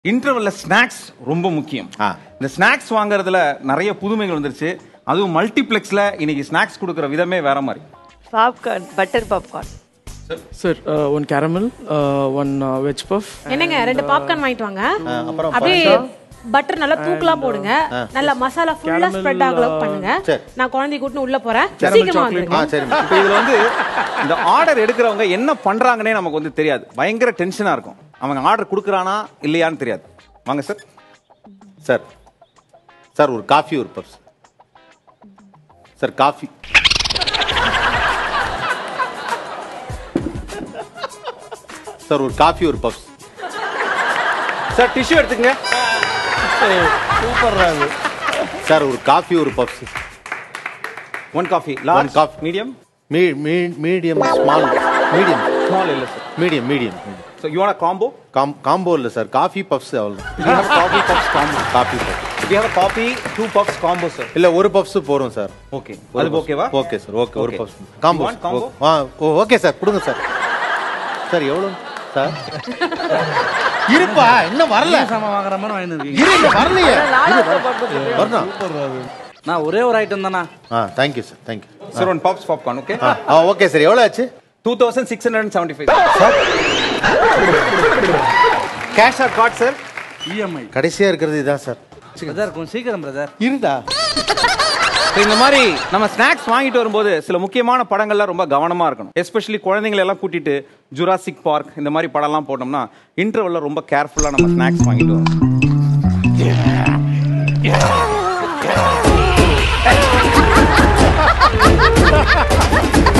இன்டர்வல்ல snacks ரொம்ப முக்கியம் ஆ. இந்த ஸ்நாக்ஸ் வாங்குறதுல நிறைய புதுமைகள் வந்துருச்சு அதுவும் மல்டிப்ளெக்ஸ்ல இன்னைக்கு ஸ்நாக்ஸ் கொடுக்குற விதமே வேற மாதிரி popcorn butter popcorn Sir, uh, one caramel, uh, one uh, veg puff. என்னங்க ரெண்டு பாப்கார்ன் வாங்கிட்டு வாங்க அப்புறம் அப்படியே பட்டர் நல்லா தூக்கலா போடுங்க நல்லா மசாலா ஃபுல்லா ஸ்ப்ரெட் ஆகல பண்ணுங்க சரி. நான் குழந்தை கூட்டின்னு உள்ள போறேன் Caramel சீக்கிரமா chocolate. வந்துருங்க ஆ சரி இப்போ இதுல வந்து இந்த ஆர்டர் எடுக்கிறவங்க என்ன பண்றாங்கன்னே நமக்கு வந்து தெரியாது பயங்கர டென்ஷனா இருக்கும் அவங்க ஆர்டர் கொடுக்குறானா இல்லையான்னு தெரியாது வாங்க சார் சார் சார் ஒரு காஃபி ஒரு பப்ஸ் சார் காஃபி சார் ஒரு காஃபி ஒரு பப்ஸ் சார் டிஷ்யூ எடுத்துக்கங்க சார் ஒரு காஃபி ஒரு puffs one coffee large coffee. Medium medium small medium small இல்ல sir medium medium so you want combo காம் combo இல்லை சார் காஃபி பப்ஸ் அவ்வளோ we have coffee puffs combo coffee puffs we have coffee two puffs combo sir இல்லை ஒரு puffs போகிறோம் sir okay அது ஓகேவா okay sir okay ஒரு Okay. Puffs combo You want combo? ஆ ஓ ஓகே சார் கொடுங்க sir sir எவ்வளோ sir இருப்பா இன்னும் வரல சாமான் வாங்குற மாதிரி வாங்கிட்டு இரு இல்ல, வரலையே நாலாவது வரணும் நான் ஒரே ஒரு ஐட்டம் தானா ஆ thank you sir thank you sir one puffs popcorn okay ஆ ஆ ஓகே சார் எவ்வளோ ஆச்சு two thousand six hundred and seventy five cash or card sir EMI கடைசியாக இருக்கிறது இதான் சார் பிரதர் கொஞ்சம் சீக்கிரம் பிரதர் இருடா இந்த மாதிரி நம்ம ஸ்நாக்ஸ் வாங்கிட்டு வரும்போது சில முக்கியமான படங்கள்லாம் ரொம்ப கவனமா இருக்கணும் எஸ்பெஷலி குழந்தைங்களை எல்லாம் கூட்டிட்டு ஜுராசிக் பார்க் இந்த மாதிரி படம்லாம் போட்டோம்னா இன்டர்வல்ல ரொம்ப கேர்ஃபுல்லா நம்ம ஸ்நாக்ஸ் வாங்கிட்டு வரோம்